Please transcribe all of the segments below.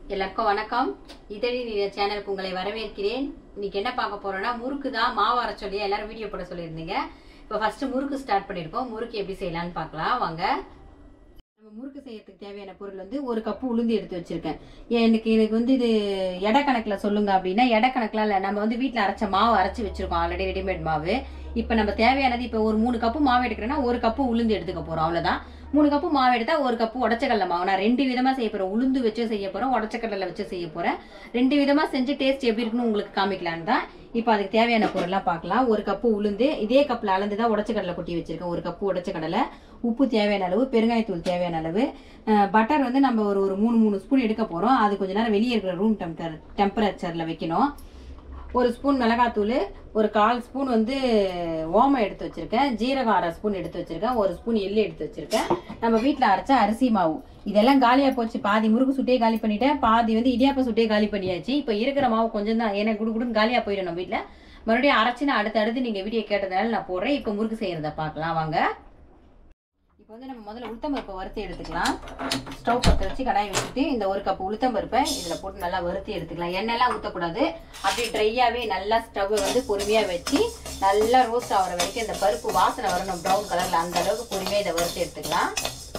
எல்லாருக்கும் வணக்கம் இதழி நீர சேனலுக்கு உங்களை வரவேற்கிறேன் இன்னைக்கு என்ன பார்க்க போறோம்னா முறுக்கு தான் மாவு அரை சொல்லி எல்லாரும் வீடியோ போட சொல்லியிருந்தீங்க இப்போ ஃபர்ஸ்ட் முறுக்கு ஸ்டார்ட் பண்ணியிருக்கோம் முறுக்கு எப்படி செய்யலாம்னு பார்க்கலாம் வாங்க நம்ம முறுக்கு செய்யறதுக்கு தேவையான பொருள் வந்து ஒரு கப்பு உளுந்து எடுத்து வச்சிருக்கேன் எனக்கு எனக்கு வந்து இது எடை கணக்கில் சொல்லுங்க அப்படின்னா எடை கணக்கில் இல்லை நம்ம வந்து வீட்டில் அரைச்ச மாவு அரைச்சி வச்சிருக்கோம் ஆல்ரெடி ரெடிமேட் மாவு இப்போ நம்ம தேவையானது இப்போ ஒரு மூணு கப்பு மாவு எடுக்கிறேன்னா ஒரு கப்பு உளுந்து எடுத்துக்க போகிறோம் அவ்வளோதான் மூணு கப்பு மாவு எடுத்தா ஒரு கப்பு உடச்சக்கடலை மாவு நான் ரெண்டு விதமா செய்ய போறேன் உளுந்து வச்சு செய்ய போறேன் உடச்சக்கடலை வச்சு செய்ய போறேன் ரெண்டு விதமா செஞ்சு டேஸ்ட் எப்படி இருக்குன்னு உங்களுக்கு காமிக்கலான்னு தான் இப்போ அதுக்கு தேவையான பொருள்லாம் பார்க்கலாம் ஒரு கப்பு உளுந்து இதே கப்பில் அளந்து தான் உடச்சக்கடலை கொட்டி வச்சிருக்கேன் ஒரு கப்பு உடச்சக்கடலை உப்பு தேவையான அளவு பெருங்காயத்தூள் தேவையான அளவு பட்டர் வந்து நம்ம ஒரு ஒரு மூணு மூணு ஸ்பூன் எடுக்க போகிறோம் அது கொஞ்ச நேரம் வெளியே இருக்கிற ரூம் டெம்பர் டெம்பரேச்சரில் வைக்கணும் ஒரு ஸ்பூன் மிளகாத்தூள் ஒரு கால் ஸ்பூன் வந்து ஓமம் எடுத்து வச்சிருக்கேன் ஜீரகம் அரை ஸ்பூன் எடுத்து வச்சிருக்கேன் ஒரு ஸ்பூன் எள்ளு எடுத்து வச்சிருக்கேன் நம்ம வீட்டில் அரைச்ச அரிசி மாவு இதெல்லாம் காலியாக போச்சு பாதி முறுக்கு சுட்டே காலி பண்ணிட்டேன் பாதி வந்து இடியாப்பம் சுட்டே காலி பண்ணியாச்சு இப்போ இருக்கிற மாவு கொஞ்சம் தான் ஏன்னா குடு குடுன்னு காலியாக போயிடும் நம்ம வீட்டில் மறுபடியும் அரைச்சு நான் அடுத்து அடுத்து நீங்கள் வீடியோ கேட்டதுனால நான் போடுறேன் இப்போ முறுக்கு செய்கிறத பார்க்கலாம் வாங்க இப்போ வந்து நம்ம முதல்ல உளுத்தம்பருப்பை வறுத்து எடுத்துக்கலாம் ஸ்டவ் பற்ற வச்சு கடாயை வச்சுட்டு இந்த ஒரு கப் உளுத்தம்பருப்பை இதில் போட்டு நல்லா வறுத்து எடுத்துக்கலாம் எண்ணெய்லாம் ஊற்றக்கூடாது அப்படி ட்ரையாகவே நல்லா ஸ்டவ்வை வந்து பொறுமையாக வச்சு நல்லா ரோஸ்ட் ஆகிற வரைக்கும் இந்த பருப்பு வாசனை வரணும் ப்ரௌன் கலரில் அந்த அளவுக்கு பொறுமையாக இதை வறுத்து எடுத்துக்கலாம்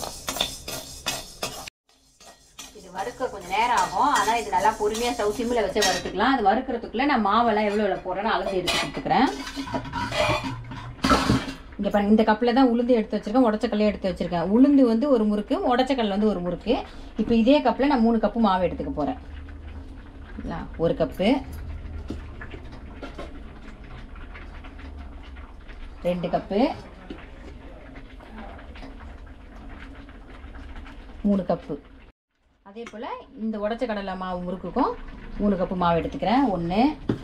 இது வறுக்க கொஞ்சம் நேரம் ஆகும் ஆனால் இது நல்லா பொறுமையாக ஸ்டவ் சிம்மில் வச்சு வறுத்துக்கலாம் அது வறுக்கிறதுக்குள்ளே நான் மாவெல்லாம் எவ்வளோ எவ்வளோ போடுறேன்னு அளந்து எடுத்து கொடுத்துக்கிறேன் இங்கே பாருங்க இந்த கப்பில் தான் உளுந்து எடுத்து வச்சிருக்கேன் உடச்சக்கல்லையும் எடுத்து வச்சிருக்கேன் உளுந்து வந்து ஒரு முறுக்கு உடச்சக்கல் வந்து ஒரு முறுக்கு இப்போ இதே கப்பில் நான் மூணு கப்பு மாவு எடுத்துக்க போகிறேன் ஒரு கப்பு ரெண்டு கப்பு மூணு கப்பு அதே போல் இந்த உடச்ச கடலை மாவு முறுக்குக்கும் மூணு கப்பு மாவு எடுத்துக்கிறேன் ஒன்று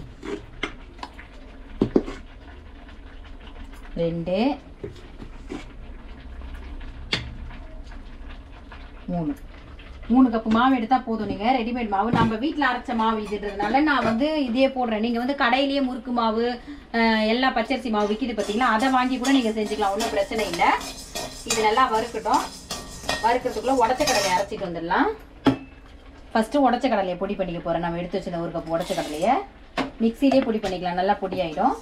ரெண்டு மூணு மூணு கப்பு மாவு எடுத்தால் போதும் நீங்கள் ரெடிமேட் மாவு நம்ம வீட்டில் அரைச்ச மாவு இதுன்றதுனால நான் வந்து இதே போடுறேன் நீங்கள் வந்து கடையிலேயே முறுக்கு மாவு எல்லா பச்சரிசி மாவு விற்கிது பார்த்தீங்களா அதை வாங்கி கூட நீங்கள் செஞ்சுக்கலாம் ஒன்றும் பிரச்சனை இல்லை இது நல்லா வறுக்கட்டும் வறுக்கிறதுக்குள்ளே உடச்ச கடலையை அரைச்சிட்டு வந்துடலாம் ஃபஸ்ட்டு உடச்ச கடலையை பொடி பண்ணிக்க போகிறேன் நம்ம எடுத்து வச்சிருந்த ஒரு கப் உடச்ச கடலையை மிக்சிலே பொடி பண்ணிக்கலாம் நல்லா பொடி ஆகிடும்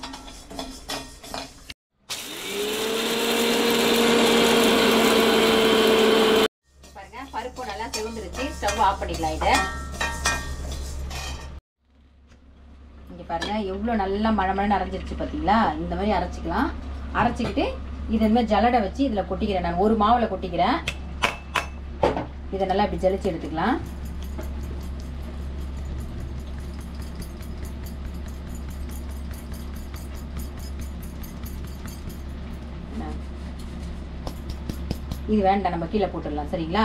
பருப்பு நல்லா செவந்துருச்சு ஸ்டவ் ஆஃப் பண்ணிக்கலாம் இதை இங்கே பாருங்க எவ்வளோ நல்லா மழை மழை அரைஞ்சிருச்சு பார்த்தீங்களா இந்த மாதிரி அரைச்சிக்கலாம் அரைச்சிக்கிட்டு இதை மாதிரி ஜலடை வச்சு இதில் கொட்டிக்கிறேன் நான் ஒரு மாவில் கொட்டிக்கிறேன் இதை நல்லா இப்படி ஜலிச்சு எடுத்துக்கலாம் இது வேண்டாம் நம்ம கீழே போட்டுடலாம் சரிங்களா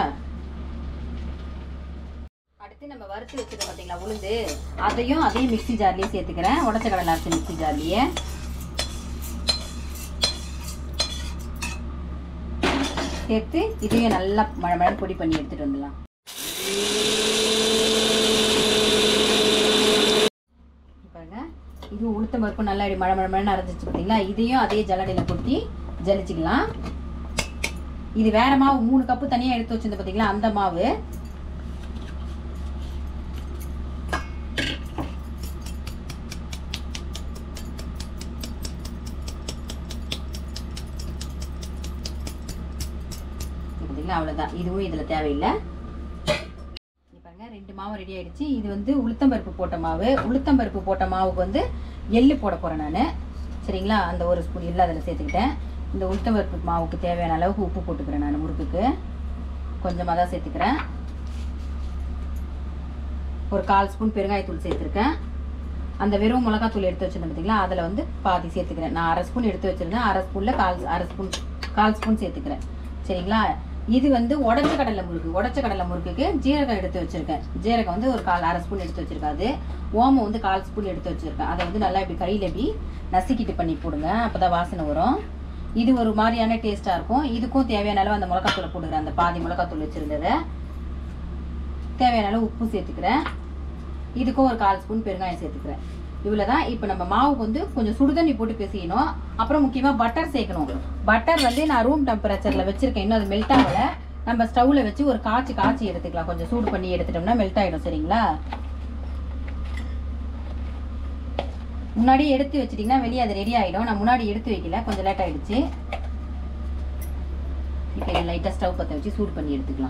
அடுத்து நம்ம வறுத்து வச்சுருக்கோம் பார்த்தீங்களா உளுந்து அதையும் அதையும் மிக்சி ஜார்லேயே சேர்த்துக்கிறேன் உடச்ச கடலை அரைச்சி மிக்சி ஜார்லேயே சேர்த்து இதையும் நல்லா மழை மழை பொடி பண்ணி எடுத்துகிட்டு வந்துடலாம் பாருங்க இது உளுத்தம் பருப்பு நல்லா மழை மழை மழை அரைஞ்சிச்சு பார்த்தீங்களா இதையும் அதே ஜல்லடையில் கொட்டி ஜலிச்சுக்கலாம் இது வேற மாவு மூணு கப்பு தனியாக எடுத்து வச்சிருந்த பார்த்தீங்களா அந்த மாவு பார்த்தீங்களா அவ்வளோதான் இதுவும் இதில் தேவையில்லை பாருங்க ரெண்டு மாவு ரெடி ஆயிடுச்சு இது வந்து உளுத்தம்பருப்பு போட்ட மாவு உளுத்தம்பருப்பு போட்ட மாவுக்கு வந்து எள்ளு போட போகிறேன் நான் சரிங்களா அந்த ஒரு ஸ்பூன் எள்ளு அதில் சேர்த்துக்கிட்டேன் இந்த உளுத்தம்பருப்பு மாவுக்கு தேவையான அளவுக்கு உப்பு போட்டுக்கிறேன் நான் முறுக்குக்கு கொஞ்சமாக தான் சேர்த்துக்கிறேன் ஒரு கால் ஸ்பூன் பெருங்காயத்தூள் சேர்த்துருக்கேன் அந்த வெறும் மிளகாத்தூள் எடுத்து வச்சிருந்தேன் பார்த்தீங்களா அதில் வந்து பாதி சேர்த்துக்கிறேன் நான் அரை ஸ்பூன் எடுத்து வச்சுருந்தேன் அரை ஸ்பூனில் கால் அரை ஸ்பூன் கால் ஸ்பூன் சேர்த்துக்கிறேன் சரிங்களா இது வந்து உடச்ச கடலை முறுக்கு உடச்ச கடலை முறுக்குக்கு ஜீரகம் எடுத்து வச்சுருக்கேன் ஜீரகம் வந்து ஒரு கால் அரை ஸ்பூன் எடுத்து வச்சுருக்காது ஓமம் வந்து கால் ஸ்பூன் எடுத்து வச்சுருக்கேன் அதை வந்து நல்லா இப்படி கையில் இப்படி நசுக்கிட்டு பண்ணி போடுங்க அப்போ தான் வாசனை வரும் இது ஒரு மாதிரியான டேஸ்ட்டாக இருக்கும் இதுக்கும் தேவையான அளவு அந்த மிளகாத்தூளை போட்டுக்கிறேன் அந்த பாதி மிளகாத்தூள் வச்சுருந்ததை தேவையான அளவு உப்பு சேர்த்துக்கிறேன் இதுக்கும் ஒரு கால் ஸ்பூன் பெருங்காயம் சேர்த்துக்கிறேன் இவ்வளோ தான் இப்போ நம்ம மாவுக்கு வந்து கொஞ்சம் சுடுதண்ணி போட்டு பிசையணும் அப்புறம் முக்கியமாக பட்டர் சேர்க்கணும் பட்டர் வந்து நான் ரூம் டெம்பரேச்சரில் வச்சுருக்கேன் இன்னும் அது மெல்ட் ஆகலை நம்ம ஸ்டவ்ல வச்சு ஒரு காய்ச்சி காய்ச்சி எடுத்துக்கலாம் கொஞ்சம் சூடு பண்ணி எடுத்துட்டோம்னா மெல்ட் ஆயிடும் சரிங்களா முன்னாடி எடுத்து வச்சிட்டிங்கன்னா வெளியே அது ரெடி ஆயிடும் நான் முன்னாடி எடுத்து வைக்கல கொஞ்சம் லேட் ஆயிடுச்சு இப்போ இதை லைட்டாக ஸ்டவ் பற்ற வச்சு சூடு பண்ணி எடுத்துக்கலாம்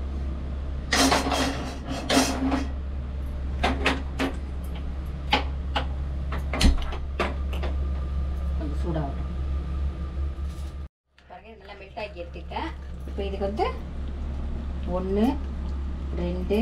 கொஞ்சம் சூடாகட்டும் பாருங்க இது நல்லா மெல்ட் ஆக்கி எடுத்துக்கிட்டேன் இப்போ இதுக்கு வந்து ஒன்று ரெண்டு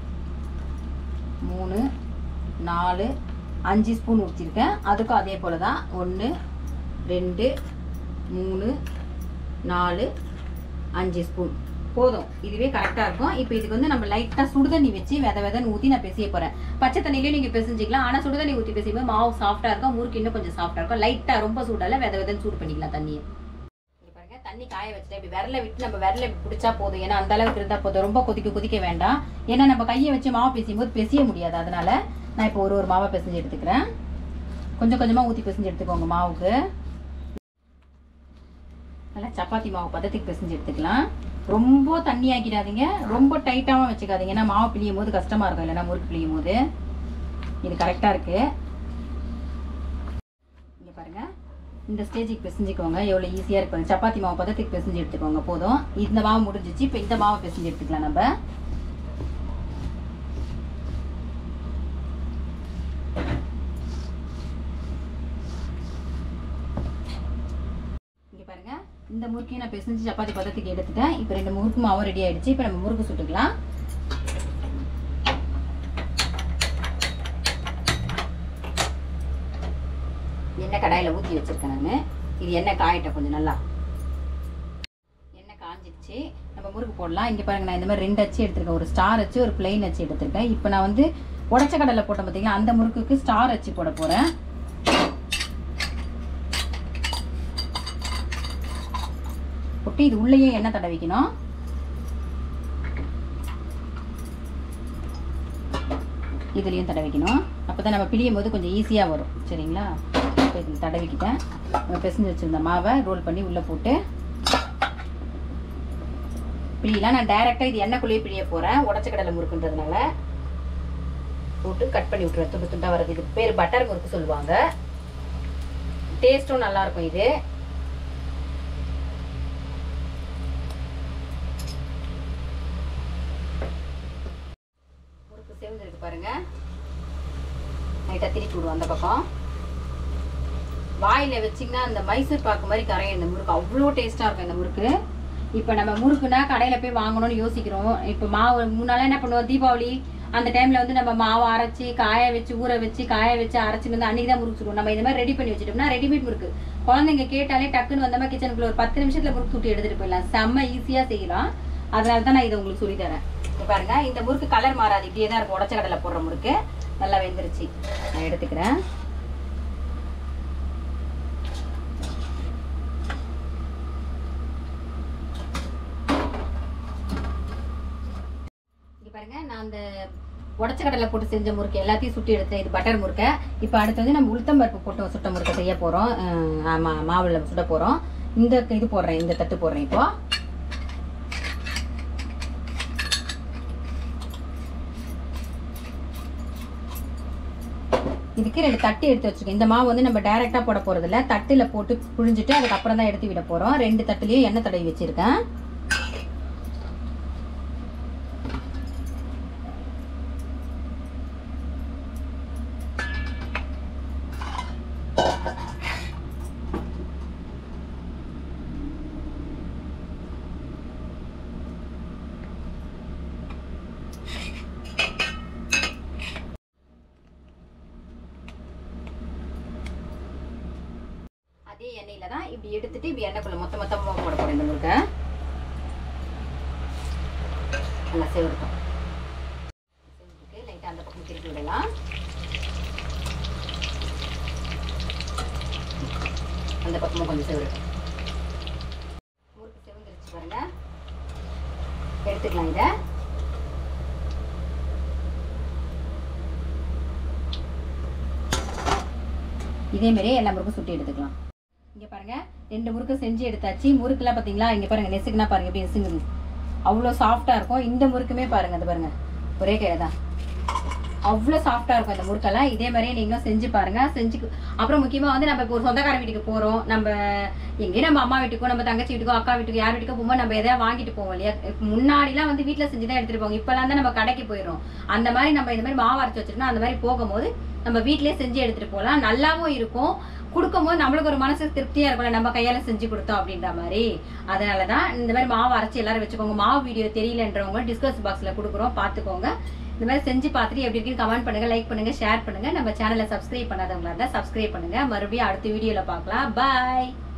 மூணு நாலு அஞ்சு ஸ்பூன் ஊற்றிருக்கேன் அதுக்கும் அதே போல் தான் ஒன்று ரெண்டு மூணு நாலு அஞ்சு ஸ்பூன் போதும் இதுவே கரெக்டாக இருக்கும் இப்போ இதுக்கு வந்து நம்ம லைட்டாக சுடுதண்ணி வச்சு வித விதன்னு ஊற்றி நான் பிசைய போகிறேன் பச்சை தண்ணியிலே நீங்கள் பிசைஞ்சிக்கலாம் ஆனால் சுடுதண்ணி ஊற்றி பிசையும்போது மாவு சாஃப்டாக இருக்கும் முறுக்கு இன்னும் கொஞ்சம் சாஃப்டாக இருக்கும் லைட்டாக ரொம்ப சூடால வித விதன்னு சூடு பண்ணிக்கலாம் தண்ணியை இங்க பாருங்க தண்ணி காய வச்சுட்டு இப்படி விரல விட்டு நம்ம விரல இப்படி பிடிச்சா போதும் ஏன்னா அந்த அளவுக்கு இருந்தால் போதும் ரொம்ப கொதிக்க கொதிக்க வேண்டாம் ஏன்னா நம்ம கையை வச்சு மாவு பிசையும் போது பிசைய முடியாது அதனால நான் இப்போ ஒரு ஒரு மாவை பிசைஞ்சு எடுத்துக்கிறேன் கொஞ்சம் கொஞ்சமாக ஊற்றி பிசைஞ்சு எடுத்துக்கோங்க மாவுக்கு நல்லா சப்பாத்தி மாவு பதத்துக்கு பிசைஞ்சு எடுத்துக்கலாம் ரொம்ப தண்ணி ஆக்கிடாதீங்க ரொம்ப டைட்டாகவும் வச்சுக்காதீங்க ஏன்னா மாவு பிழியும் போது கஷ்டமாக இருக்கும் இல்லைன்னா முறுக்கு பிழியும் போது இது கரெக்டாக இருக்குது இங்கே பாருங்க இந்த ஸ்டேஜுக்கு பிசைஞ்சுக்கோங்க எவ்வளோ ஈஸியாக இருக்கும் சப்பாத்தி மாவு பதத்துக்கு பிசைஞ்சு எடுத்துக்கோங்க போதும் இந்த மாவு முடிஞ்சிச்சு இப்போ இந்த மாவை பிசைஞ்சு எடுத்துக்கலாம் நம்ம இங்கே பாருங்க இந்த முறுக்கையும் நான் பிசைஞ்சு சப்பாத்தி பதத்துக்கு எடுத்துட்டேன் இப்போ ரெண்டு முறுக்கு மாவும் ரெடி ஆயிடுச்சு இப்போ நம்ம முறுக்கு சுட்டுக்கலாம் எண்ணெய் கடாயில் ஊற்றி வச்சிருக்கேன் நான் இது எண்ணெய் காயட்டும் கொஞ்சம் நல்லா எண்ணெய் காஞ்சிடுச்சு நம்ம முறுக்கு போடலாம் இங்கே பாருங்க நான் இந்த மாதிரி ரெண்டு அச்சு எடுத்திருக்கேன் ஒரு ஸ்டார் அச்சு ஒரு பிளெயின் அச்சு எடுத்திருக்கேன் இப்போ நான் வந்து உடச்ச கடலை போட்டேன் பார்த்தீங்களா அந்த முறுக்குக்கு ஸ்டார் அச்சு போட போகிறேன் போட்டு இது உள்ளேயே எண்ணெய் தடவிக்கணும் இதுலேயும் தடவிக்கணும் அப்போ தான் நம்ம பிழியும் போது கொஞ்சம் ஈஸியாக வரும் சரிங்களா இப்போ இதில் தடவிக்கிட்டேன் நம்ம பிசைஞ்சு வச்சுருந்த மாவை ரோல் பண்ணி உள்ளே போட்டு பிழியலாம் நான் டைரெக்டாக இது எண்ணெய்க்குள்ளேயே பிழிய போகிறேன் உடச்ச கடலை முறுக்குன்றதுனால போட்டு கட் பண்ணி விட்டுருவேன் துண்டு துண்டாக வரது இது பேர் பட்டர் முறுக்கு சொல்லுவாங்க டேஸ்ட்டும் நல்லாயிருக்கும் இது முறுக்கு செவந்திருக்கு பாருங்க லைட்டாக திருப்பி விடுவோம் அந்த பக்கம் வாயில் வச்சிங்கன்னா அந்த மைசூர் பாக்கு மாதிரி கரையும் இந்த முறுக்கு அவ்வளோ டேஸ்ட்டாக இருக்கும் இந்த முறுக்கு இப்போ நம்ம முறுக்குனா கடையில் போய் வாங்கணும்னு யோசிக்கிறோம் இப்போ மாவு முன்னால என்ன பண்ணுவோம் தீபாவளி அந்த டைமில் வந்து நம்ம மாவு அரைச்சி காய வச்சு ஊற வச்சு காய வச்சு அரைச்சிட்டு வந்து அன்றைக்கி தான் முறுக்கு சுடுவோம் நம்ம இந்த மாதிரி ரெடி பண்ணி வச்சுட்டோம்னா ரெடிமேட் முறுக்கு குழந்தைங்க கேட்டாலே டக்குன்னு வந்தோமா கிச்சனுக்குள்ள ஒரு பத்து நிமிஷத்தில் முறுக்கு சுட்டு எடுத்துகிட்டு போயிடலாம் செம்ம ஈஸியாக செய்யலாம் அதனால தான் நான் இதை உங்களுக்கு சொல்லி தரேன் இப்போ பாருங்க இந்த முறுக்கு கலர் மாறாது இப்படியே தான் இருக்கும் உடச்ச கடலை போடுற முறுக்கு நல்லா வெந்துருச்சு நான் எடுத்துக்கிறேன் இங்க பாருங்க நான் அந்த உடச்ச கடலை போட்டு செஞ்ச முறுக்கு எல்லாத்தையும் சுட்டி எடுத்தேன் இது பட்டர் முறுக்கை இப்போ அடுத்து வந்து நம்ம உளுத்தம்பருப்பு போட்டு சுட்ட முறுக்கை செய்ய போகிறோம் ஆமாம் மாவில் சுட போகிறோம் இந்த இது போடுறேன் இந்த தட்டு போடுறேன் இப்போ இதுக்கு ரெண்டு தட்டு எடுத்து வச்சிருக்கேன் இந்த மாவு வந்து நம்ம டைரெக்டாக போட போகிறதில்ல தட்டில் போட்டு புழிஞ்சிட்டு அதுக்கப்புறம் தான் எடுத்து விட போகிறோம் ரெண்டு தட்டுலேயும் எண்ணெய் தடவி வச்சுருக்கேன் அதே எண்ணெயில தான் இப்படி எடுத்துட்டு இப்படி எண்ணெய்க்குள்ள மொத்த மொத்தமாக போட போறேன் இந்த முறுக்கை நல்லா செவருக்கும் செவருக்கு லைட்டாக அந்த பக்கம் திருப்பி விடலாம் அந்த பக்கமும் கொஞ்சம் செவருக்கும் முறுக்கு செவந்துருச்சு பாருங்க எடுத்துக்கலாம் இதை இதே மாதிரியே எல்லா முறுக்கும் சுட்டி எடுத்துக்கலாம் இங்க பாருங்க ரெண்டு முறுக்கு செஞ்சு எடுத்தாச்சு முறுக்குலாம் பாத்தீங்களா இங்க பாருங்க நெசுக்குனா பாருங்க எப்படி நெசுங்குது அவ்வளோ சாஃப்டாக இருக்கும் இந்த முறுக்குமே பாருங்க அது பாருங்க ஒரே கையில தான் அவ்வளோ சாஃப்டாக இருக்கும் இந்த முறுக்கெல்லாம் இதே மாதிரியே நீங்களும் செஞ்சு பாருங்க செஞ்சு அப்புறம் முக்கியமாக வந்து நம்ம இப்போ ஒரு சொந்தக்கார வீட்டுக்கு போகிறோம் நம்ம எங்கேயும் நம்ம அம்மா வீட்டுக்கோ நம்ம தங்கச்சி வீட்டுக்கோ அக்கா வீட்டுக்கு யார் வீட்டுக்கோ போகும்போது நம்ம எதாவது வாங்கிட்டு போவோம் இல்லையா இப்ப முன்னாடிலாம் வந்து வீட்டில் செஞ்சு தான் எடுத்துட்டு போவோம் இப்போலாம் தான் நம்ம கடைக்கு போயிடும் அந்த மாதிரி நம்ம இந்த மாதிரி மாவு அரைச்சி வச்சிருக்கோம் அந்த மாதிரி போகும்போது நம்ம வீட்டிலேயே செஞ்சு எடுத்துட்டு போகலாம் நல்லாவும் இருக்கும் கொடுக்கும்போது நம்மளுக்கு ஒரு மனசு திருப்தியா இருக்கும்ல நம்ம கையால செஞ்சு கொடுத்தோம் அப்படின்ற மாதிரி அதனால தான் இந்த மாதிரி மாவு அரைச்சி எல்லாரும் வச்சுக்கோங்க மாவு வீடியோ தெரியலன்றவங்க டிஸ்கஸ் பாக்ஸ்ல கொடுக்குறோம் பார்த்துக்கோங்க இந்த மாதிரி செஞ்சு பார்த்துட்டு எப்படி இருக்குன்னு கமெண்ட் பண்ணுங்க லைக் பண்ணுங்க ஷேர் பண்ணுங்க நம்ம சேனலை சப்ஸ்கிரைப் பண்ணாதவங்களா இருந்தால் சப்ஸ்கிரைப் பண்ணுங்க மறுபடியும் அடுத்த வீடியோல பார்க்கலாம் பாய்